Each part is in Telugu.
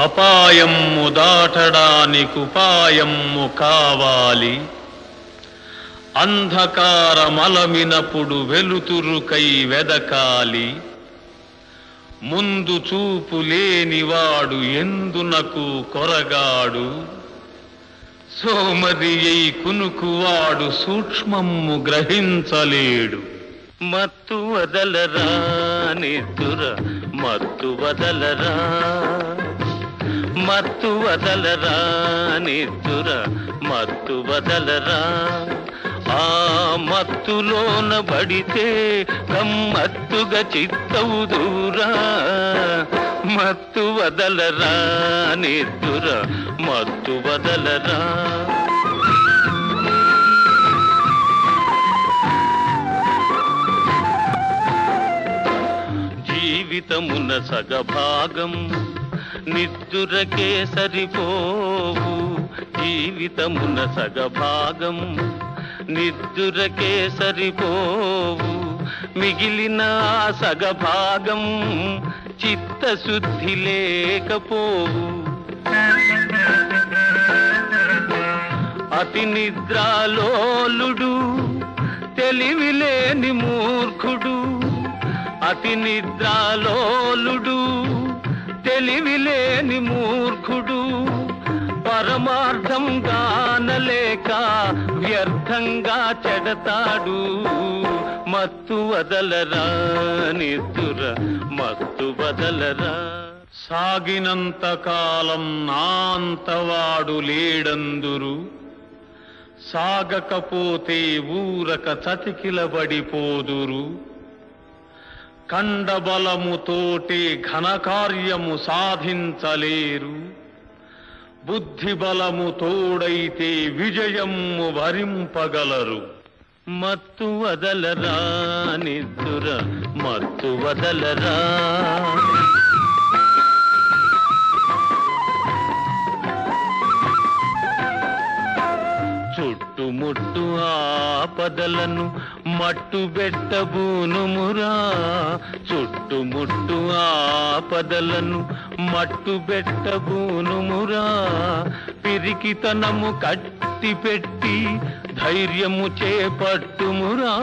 అపాయము దాటడానికి ఉపాయము కావాలి అంధకారమలమినప్పుడు వెలుతురుకై వెదకాలి ముందు చూపు లేనివాడు ఎందునకు కొరగాడు సోమరి అయి కునుకువాడు సూక్ష్మము గ్రహించలేడు మత్తు వదలరా నిద్దుర మత్తు వదలరా మత్తు వదలరా నిద్దుర మత్తు వదలరా ఆ మత్తులోన పడితే గమ్మత్తుగా చిత్తవుదూరా మత్తు వదలరా నిద్దుర మత్తు వదలరా జీవితమున సగభాగం నిద్దురకే సరిపోవు జీవితమున సగభాగం నిద్దురకే సరిపోవు మిగిలిన ఆ సగభాగం చిత్తశుద్ధి లేకపోవు అతి నిద్రాలోలుడు తెలివిలేని మూర్ఖుడు అతి నిద్రాలోలుడు తెలివిలేని మూర్ఖుడు పరమార్థం గానలేక వ్యర్థంగా చెడతాడు మత్తు వదలరా నిద్దుర మత్తు వదలరా సాగినంత కాలం నాంతవాడు లేడందురు సాగకపోతే ఊరక చతికిలబడిపోదురు కండబలముతోటే ఘనకార్యము సాధించలేరు బుద్ధి బలము తోడైతే విజయము వరింపగలరు మత్తు వదలరా నిద్దుర మత్తు వదలరా చుట్టుముట్టు ఆపదలను మట్టు బెట్టబూనుమురా చుట్టుముట్టు ఆపదలను మట్టు బెట్టబూనుమురా పిరికితనము కట్టి పెట్టి ధైర్యము చేపట్టుమురా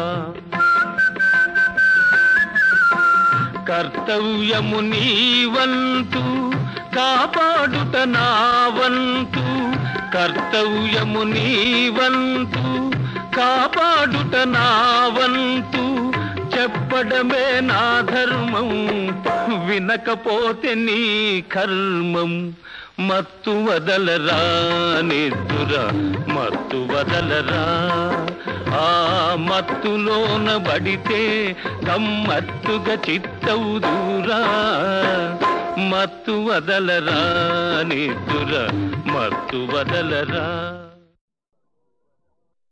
కర్తవ్యము నీవంతు కాపాడుట నా వంతు కర్తవ్యము నీవంతు కాపాడుట నా వంతు చెప్పడమే నా ధర్మం వినకపోతే నీ కర్మం మత్తు వదలరా నిద్దుర మత్తు వదలరా ఆ మత్తులోన బడితే గమ్మత్తుగా చిత్తవుదూరా మత్తు వదలరా నిద్దుర మత్తు వదలరా